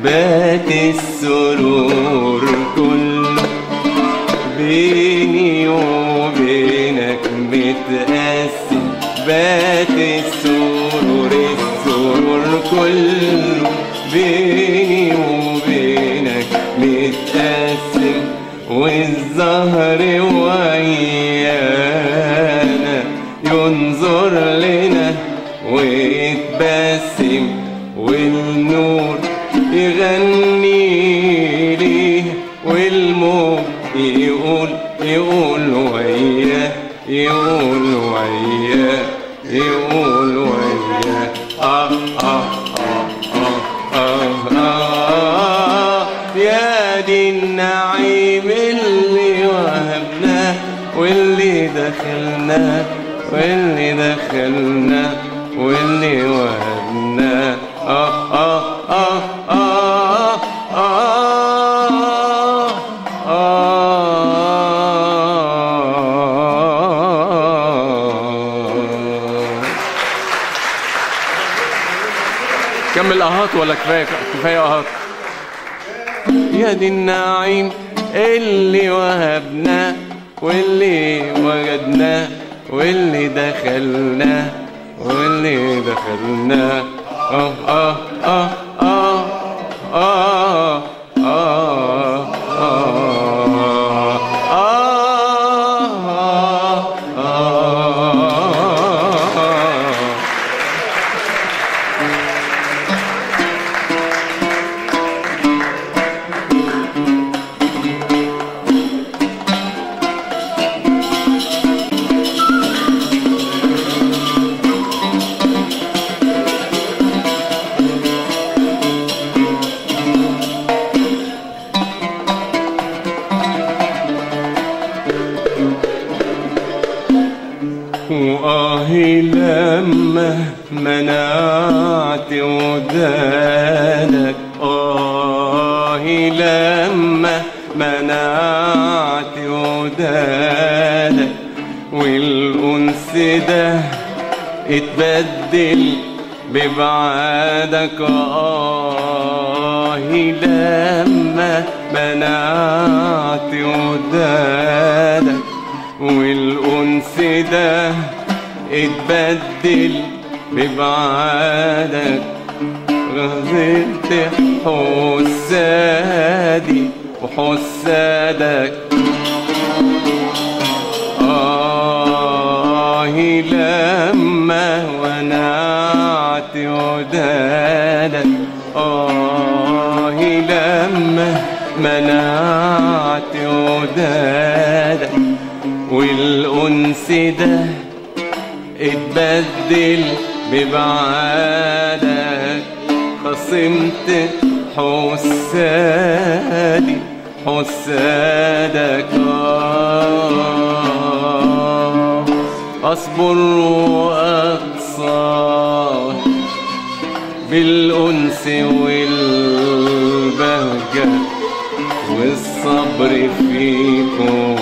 بات السرور كله بيني وبينك متقسم بات السرور السرور كله بيني وبينك متقسم والزهر ويانا ينظر لنا ويتبسم والنور يغني ليه والموج يقول يقول وياه يقول وياه يقول وياه آه آه آه آه آه آه يا دي النعيم اللي وهبناه واللي دخلناه واللي دخلناه واللي وهبناه آه آه آه آه آه آه كمل اهات ولا كفايه كفايه اهات يا دي النعيم اللي وهبناه واللي وجدناه واللي دخلناه واللي دخلناه اه اه اه اه اه اه آه آه وآهي لما منعت ودانك آهي لما منعت ودانك والأنس ده اتبدل ببعادك آهي لما منعت ودانك والأنس ده اتبدل ببعادك غزلت حسادي وحسادك آه لما ونعت ودانك آه لما منعت ودانك والأنس ده اتبدل ببعادك خصمت حسادي حسادك آه أصبر وأقصى بالأنس والبهجة والصبر فيكم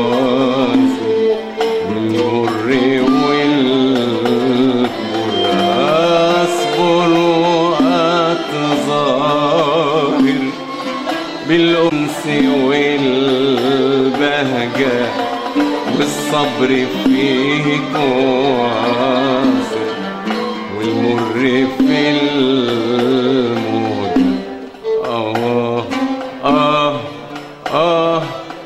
بالمر والمر أصبر وأتظاهر بالأنس والبهجة والصبر فيكم واصل والمر في الموت آه آه آه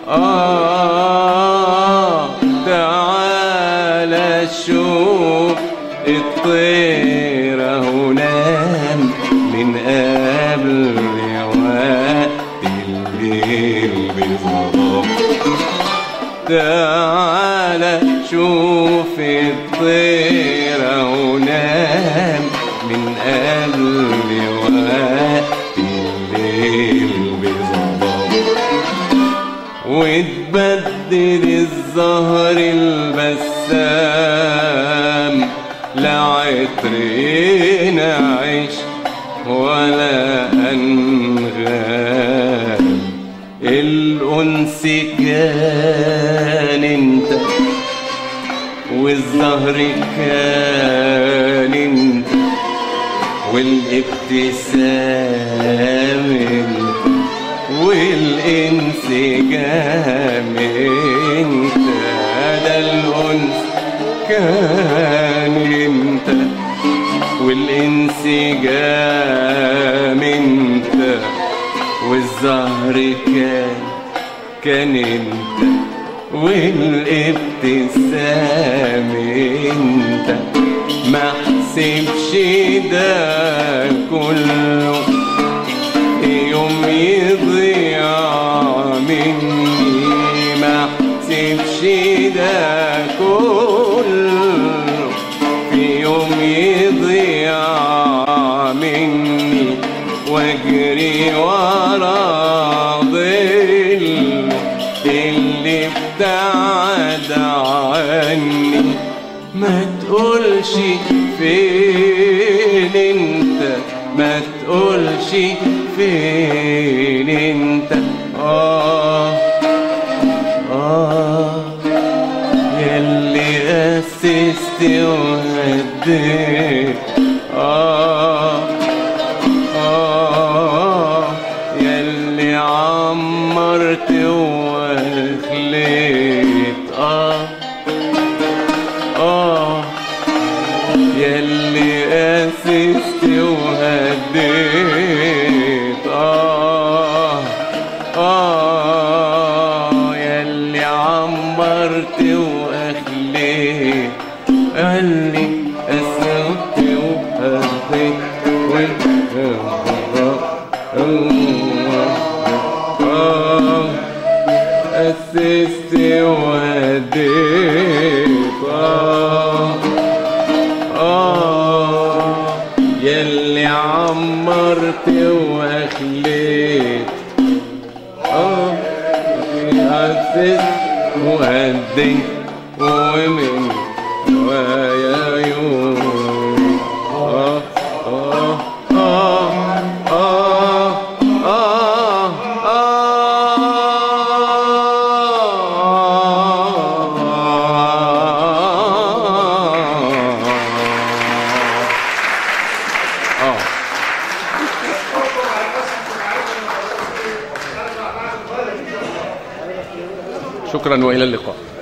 آه تعالى شوف الطيرة ونام من قبل وقت الليل بظلام تعالى شوف الطيرة ونام من قبل وقت الليل بظلام وتبدل الزهر البسام لا عطر ينعش ولا أنغام الأنس كان انت والزهر كان انت والابتسام انت والانسجام انت ده الانس كان انت والانسجام انت والزهر كان كان انت والابتسام انت ما حسبش ده كله يوم يضيع مني ما حسبش ده كله في يوم يضيع مني واجري ورا ظل اللي ابتعد عني ما تقولش فين انت ما تقولش فين انت اه اه يلي اسست وهديت اه اه يلي عمرت وخليت اه اه يلي اسست وهديت اه اه يلي عمرت واخليت قالي اسست وهديت آه أسست وهديت آه آه يلي عمرت وأخليت آه أسست وهديت ومن ويا يوم آه آه آه آه آه آه شكرا والى اللقاء